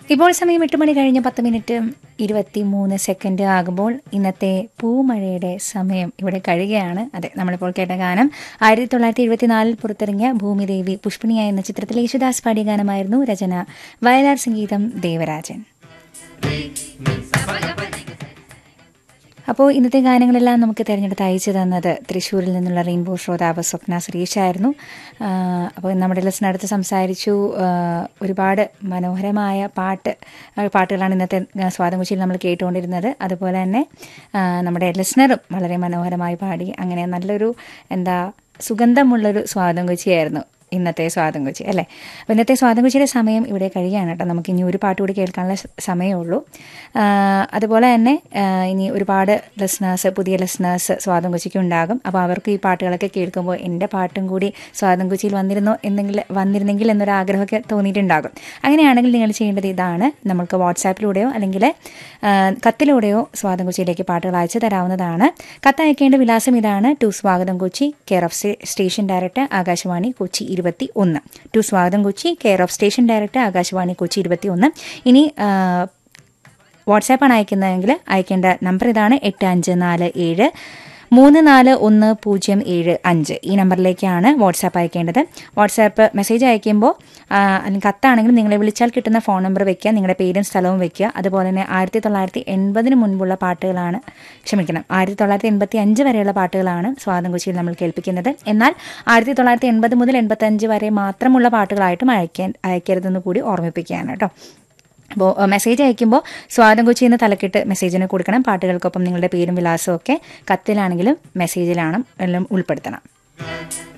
ഇപ്പോൾ സമയം എട്ട് മണി കഴിഞ്ഞ് പത്ത് മിനിറ്റ് ഇരുപത്തി മൂന്ന് സെക്കൻഡ് ആകുമ്പോൾ ഇന്നത്തെ പൂമഴയുടെ സമയം ഇവിടെ കഴിയുകയാണ് അതെ നമ്മളിപ്പോൾ കേട്ട ഗാനം ആയിരത്തി തൊള്ളായിരത്തി എഴുപത്തിനാലിൽ പുറത്തിറങ്ങിയ ഭൂമിദേവി പുഷ്പിണിയ എന്ന ചിത്രത്തിലെ യേശുദാസ് പാടിയ ഗാനമായിരുന്നു രചന വയലാർ സംഗീതം ദേവരാജൻ അപ്പോൾ ഇന്നത്തെ ഗാനങ്ങളെല്ലാം നമുക്ക് തിരഞ്ഞെടുത്ത് അയച്ചു തന്നത് തൃശ്ശൂരിൽ നിന്നുള്ള റെയിൻബോ ശ്രോതാവ് സ്വപ്ന ശ്രീഷായിരുന്നു അപ്പോൾ നമ്മുടെ ലെസൺ അടുത്ത് സംസാരിച്ചു ആ, ഒരുപാട് മനോഹരമായ പാട്ട് ആ, പാട്ടുകളാണ് ഇന്നത്തെ സ്വാതം കൊച്ചിയിൽ നമ്മൾ കേട്ടുകൊണ്ടിരുന്നത് അതുപോലെ തന്നെ ആ, നമ്മുടെ ലിസ്ണറും വളരെ മനോഹരമായി പാടി അങ്ങനെ നല്ലൊരു എന്താ സുഗന്ധമുള്ളൊരു സ്വാതം കൊച്ചിയായിരുന്നു ഇന്നത്തെ സ്വാതം കൊച്ചി അല്ലേ അപ്പോൾ ഇന്നത്തെ സ്വാതം കൊച്ചിയുടെ സമയം ഇവിടെ കഴിയുകയാണ് കേട്ടോ നമുക്ക് ഇനി ഒരു പാട്ട് കൂടി കേൾക്കാനുള്ള സ- സമയമേ ഉള്ളൂ ആ, അതുപോലെ തന്നെ ആ, ഇനി ഒരുപാട് ലിസ്ണേഴ്സ് പുതിയ ലിസ്ണേഴ്സ് സ്വാതം കൊച്ചിക്ക് ഉണ്ടാകും അപ്പോൾ അവർക്ക് ഈ പാട്ടുകളൊക്കെ കേൾക്കുമ്പോൾ എൻ്റെ പാട്ടും കൂടി സ്വാതം കൊച്ചിയിൽ വന്നിരുന്നോ എന്നെങ്കിൽ വന്നിരുന്നെങ്കിൽ എന്നൊരു ആഗ്രഹമൊക്കെ തോന്നിയിട്ടുണ്ടാകും അങ്ങനെയാണെങ്കിൽ നിങ്ങൾ ചെയ്യേണ്ടത് ഇതാണ് നമുക്ക് വാട്സാപ്പിലൂടെയോ അല്ലെങ്കിൽ ആ, കത്തിലൂടെയോ സ്വാതം കൊച്ചിയിലേക്ക് പാട്ടുകൾ അയച്ചു തരാവുന്നതാണ് കത്ത് അയക്കേണ്ട വിലാസം ഇതാണ് ടു സ്വാഗതം കൊച്ചി കെയർ ഓഫ് സ്റ്റേ- സ്റ്റേഷൻ ഡയറക്ടർ ആകാശവാണി കൊച്ചി ഇരുപത്തി ഒന്ന് ടു സ്വാഗതം Kochi care of station director Akashvani Kochi ഇരുപത്തി ഒന്ന് ഇനി ആ, വാട്സാപ്പാണ് അയക്കുന്നതെങ്കിൽ അയക്കേണ്ട നമ്പർ ഇതാണ് എട്ട് അഞ്ച് നാല് ഏഴ് മൂന്ന് നാല് ഒന്ന് പൂജ്യം ഏഴ് അഞ്ച് ഈ നമ്പറിലേക്കാണ് വാട്സാപ്പ് അയക്കേണ്ടത് വാട്സാപ്പ് മെസ്സേജ് അയക്കുമ്പോൾ ആ, അല്ലെങ്കിൽ കത്താണെങ്കിൽ നിങ്ങളെ വിളിച്ചാൽ കിട്ടുന്ന ഫോൺ നമ്പർ വെക്കുക നിങ്ങളുടെ പേരും സ്ഥലവും വെക്കുക അതുപോലെ തന്നെ ആയിരത്തി തൊള്ളായിരത്തി എൺപതിന് മുൻപുള്ള പാട്ടുകളാണ് ക്ഷമിക്കണം ആയിരത്തി തൊള്ളായിരത്തി എൺപത്തി അഞ്ച് വരെയുള്ള പാട്ടുകളാണ് സ്വാതം കൊച്ചിയിൽ നമ്മൾ കേൾപ്പിക്കുന്നത് എന്നാൽ ആയിരത്തി തൊള്ളായിരത്തി എൺപത് മുതൽ എൺപത്തഞ്ച് വരെ മാത്രമുള്ള പാട്ടുകളായിട്ടും അയക്കാൻ അയക്കരുതെന്ന് കൂടി ഓർമ്മിപ്പിക്കുകയാണ് കേട്ടോ അപ്പോൾ മെസ്സേജ് അയക്കുമ്പോൾ സ്വാഗതം കൊച്ചി എന്ന് തലക്കിട്ട് മെസ്സേജിന് കൊടുക്കണം പാട്ടുകൾക്കൊപ്പം നിങ്ങളുടെ പേരും വിലാസവും ഒക്കെ കത്തിലാണെങ്കിലും മെസ്സേജിലാണെങ്കിലും എല്ലാം ഉൾപ്പെടുത്തണം